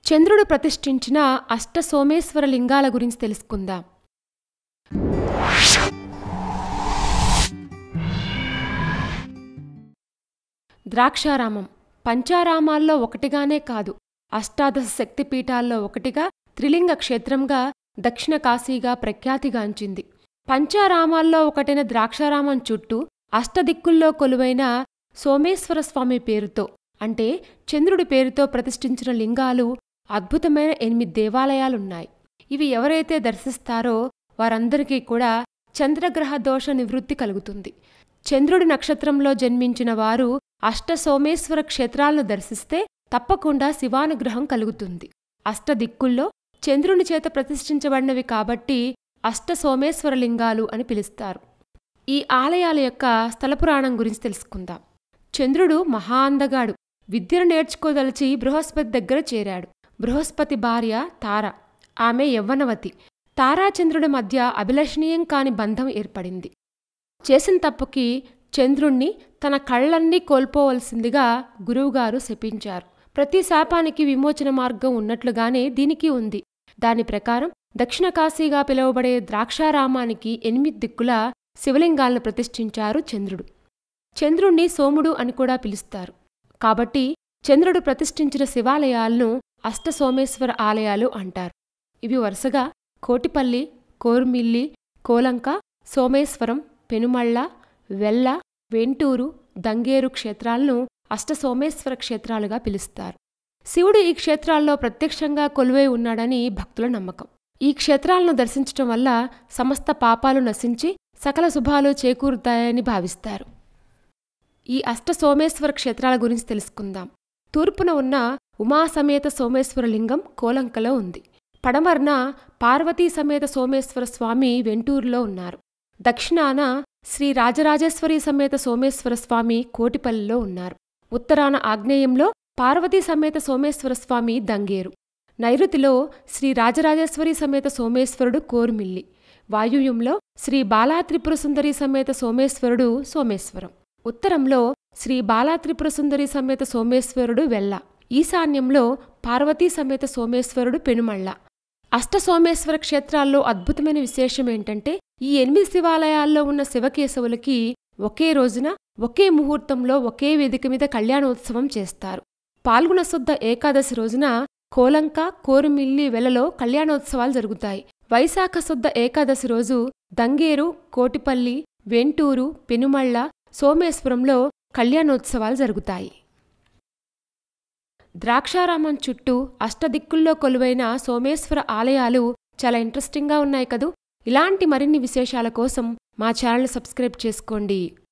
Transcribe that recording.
చంద్రుడు ప్రతిష్ఠించిన అష్ట సోమేశ్వర లింగాల గురించి తెలుసుకుందాం ద్రాక్షారామం పంచారామాల్లో ఒకటిగానే కాదు అష్టాదశ శక్తిపీఠాల్లో ఒకటిగా త్రిలింగ క్షేత్రంగా దక్షిణ కాశీగా ప్రఖ్యాతిగాంచింది పంచారామాల్లో ఒకటైన ద్రాక్షారామం చుట్టూ అష్టదిక్కుల్లో కొలువైన సోమేశ్వర స్వామి పేరుతో అంటే చంద్రుడి పేరుతో ప్రతిష్ఠించిన లింగాలు అద్భుతమైన ఎనిమిది దేవాలయాలున్నాయి ఇవి ఎవరైతే దర్శిస్తారో వారందరికీ కూడా చంద్రగ్రహ దోష నివృత్తి కలుగుతుంది చంద్రుడి నక్షత్రంలో జన్మించిన వారు అష్ట సోమేశ్వర క్షేత్రాలను దర్శిస్తే తప్పకుండా శివానుగ్రహం కలుగుతుంది అష్టదిక్కుల్లో చంద్రుని చేత ప్రతిష్ఠించబడినవి కాబట్టి అష్ట సోమేశ్వర లింగాలు అని పిలుస్తారు ఈ ఆలయాల యొక్క స్థలపురాణం గురించి తెలుసుకుందాం చంద్రుడు మహా అందగాడు విద్యను నేర్చుకోదలిచి బృహస్పతి దగ్గర చేరాడు బృహస్పతి భార్య తార ఆమె యవ్వనవతి తారాచంద్రుడి మధ్య అభిలషణీయం కాని బంధం ఏర్పడింది చేసిన తప్పుకి చంద్రుణ్ణి తన కళ్ళన్నీ కోల్పోవలసిందిగా గురువుగారు శపించారు ప్రతి శాపానికి విమోచన మార్గం ఉన్నట్లుగానే దీనికి ఉంది దాని ప్రకారం దక్షిణ కాశీగా పిలువబడే ద్రాక్షారామానికి ఎనిమిది దిక్కుల శివలింగాలను ప్రతిష్ఠించారు చంద్రుడు చంద్రుణ్ణి సోముడు అని కూడా పిలుస్తారు కాబట్టి చంద్రుడు ప్రతిష్ఠించిన శివాలయాలను అష్టసోమేశ్వర ఆలయాలు అంటారు ఇవి వరుసగా కోటిపల్లి కోర్మిల్లి కోలంక సోమేశ్వరం పెనుమళ్ళ వెల్ల వెంటూరు దంగేరు క్షేత్రాలను అష్టసోమేశ్వర క్షేత్రాలుగా పిలుస్తారు శివుడు ఈ క్షేత్రాల్లో ప్రత్యక్షంగా కొలువై ఉన్నాడని భక్తుల నమ్మకం ఈ క్షేత్రాలను దర్శించటం వల్ల సమస్త పాపాలు నశించి సకల శుభాలు చేకూరుతాయని భావిస్తారు ఈ అష్ట సోమేశ్వర క్షేత్రాల గురించి తెలుసుకుందాం తూర్పున ఉన్న ఉమాసమేత సోమేశ్వర లింగం కోలంకలో ఉంది పడమర్న పార్వతీ సమేత సోమేశ్వర స్వామి వెంటూరులో ఉన్నారు దక్షిణాన శ్రీ రాజరాజేశ్వరి సమేత సోమేశ్వర స్వామి కోటిపల్లిలో ఉన్నారు ఉత్తరాన ఆగ్నేయంలో పార్వతీ సమేత సోమేశ్వర స్వామి దంగేరు నైరుతిలో శ్రీ రాజరాజేశ్వరి సమేత సోమేశ్వరుడు కోరుమిల్లి వాయువ్యంలో శ్రీ బాలాత్రిపుర సుందరి సమేత సోమేశ్వరుడు సోమేశ్వరం ఉత్తరంలో శ్రీ బాలాత్రిపుర సుందరి సమేత సోమేశ్వరుడు వెల్ల ఈశాన్యంలో పార్వతీ సమేత సోమేశ్వరుడు పెనుమళ్ళ అష్ట సోమేశ్వర క్షేత్రాల్లో అద్భుతమైన విశేషం ఏంటంటే ఈ ఎనిమిది శివాలయాల్లో ఉన్న శివకేశవులకి ఒకే రోజున ఒకే ముహూర్తంలో ఒకే వేదిక మీద కళ్యాణోత్సవం చేస్తారు పాల్గొన శుద్ధ ఏకాదశి రోజున కోలంక కోరుమిల్లి వెలలో కళ్యాణోత్సవాలు జరుగుతాయి వైశాఖ శుద్ధ ఏకాదశి రోజు దంగేరు కోటిపల్లి వెంటూరు పెనుమళ్ళ సోమేశ్వరంలో కళ్యాణోత్సవాలు జరుగుతాయి ద్రాక్షారామం చుట్టూ అష్టదిక్కుల్లో కొలువైన సోమేశ్వర ఆలయాలు చాలా ఇంట్రెస్టింగ్గా ఉన్నాయి కదూ ఇలాంటి మరిన్ని విశేషాల కోసం మా ఛానల్ సబ్స్క్రైబ్ చేసుకోండి